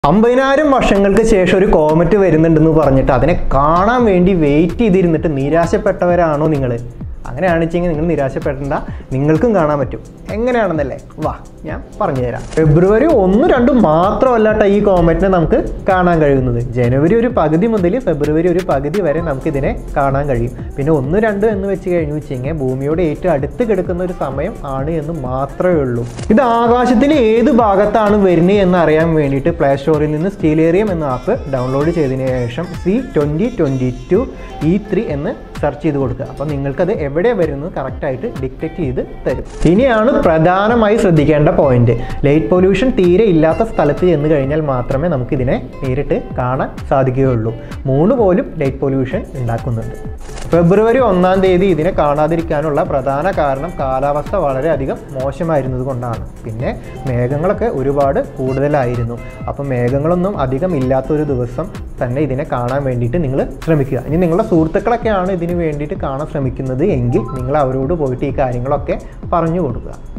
അമ്പതിനായിരം വർഷങ്ങൾക്ക് ശേഷം ഒരു കോമറ്റ് വരുന്നുണ്ടെന്ന് പറഞ്ഞിട്ട് അതിനെ കാണാൻ വേണ്ടി വെയിറ്റ് ചെയ്തിരുന്നിട്ട് നിരാശപ്പെട്ടവരാണോ നിങ്ങൾ അങ്ങനെയാണെന്ന് വെച്ചെങ്കിൽ നിങ്ങൾ നിരാശപ്പെടേണ്ട നിങ്ങൾക്കും കാണാൻ പറ്റും എങ്ങനെയാണെന്നല്ലേ വാ ഞാൻ പറഞ്ഞുതരാം ഫെബ്രുവരി ഒന്ന് രണ്ടും മാത്രമല്ലാട്ട ഈ കോമറ്റിനെ നമുക്ക് കാണാൻ കഴിയുന്നത് ജനുവരി ഒരു പകുതി മുതൽ ഫെബ്രുവരി ഒരു പകുതി വരെ നമുക്ക് ഇതിനെ കാണാൻ കഴിയും പിന്നെ ഒന്ന് രണ്ട് എന്ന് വെച്ച് കഴിഞ്ഞു വെച്ചെങ്കിൽ ഭൂമിയോട് ഏറ്റവും അടുത്ത് കിടക്കുന്ന ഒരു സമയം ആണ് എന്ന് മാത്രമേ ഉള്ളൂ ഇത് ആകാശത്തിൻ്റെ ഏത് ഭാഗത്താണ് വരുന്നത് എന്ന് അറിയാൻ വേണ്ടിയിട്ട് പ്ലേ സ്റ്റോറിൽ നിന്ന് സ്റ്റീലേറിയം എന്ന ആപ്പ് ഡൗൺലോഡ് ചെയ്തതിന് ശേഷം C twenty twenty two E three എന്ന് സെർച്ച് ചെയ്ത് കൊടുക്കുക അപ്പോൾ നിങ്ങൾക്കത് എവിടെ വരുന്നത് കറക്റ്റായിട്ട് ഡിറ്റക്ട് ചെയ്ത് തരും ഇനിയാണ് പ്രധാനമായി ശ്രദ്ധിക്കേണ്ട പോയിന്റ് ലൈറ്റ് പൊല്യൂഷൻ തീരെ ഇല്ലാത്ത സ്ഥലത്ത് ചെന്ന് കഴിഞ്ഞാൽ മാത്രമേ നമുക്കിതിനെ നേരിട്ട് കാണാൻ സാധിക്കുകയുള്ളൂ മൂന്ന് പോലും ലൈറ്റ് പൊല്യൂഷൻ ഉണ്ടാക്കുന്നുണ്ട് ഫെബ്രുവരി ഒന്നാം തീയതി ഇതിനെ കാണാതിരിക്കാനുള്ള പ്രധാന കാരണം കാലാവസ്ഥ വളരെയധികം മോശമായിരുന്നത് കൊണ്ടാണ് പിന്നെ മേഘങ്ങളൊക്കെ ഒരുപാട് കൂടുതലായിരുന്നു അപ്പം മേഘങ്ങളൊന്നും അധികം ഇല്ലാത്തൊരു ദിവസം തന്നെ ഇതിനെ കാണാൻ വേണ്ടിയിട്ട് നിങ്ങൾ ശ്രമിക്കുക ഇനി നിങ്ങളുടെ സുഹൃത്തുക്കളൊക്കെയാണ് ഇതിന് വേണ്ടിയിട്ട് കാണാൻ ശ്രമിക്കുന്നത് എങ്കിൽ നിങ്ങൾ അവരോട് പോയിട്ട് ഈ കാര്യങ്ങളൊക്കെ പറഞ്ഞു കൊടുക്കുക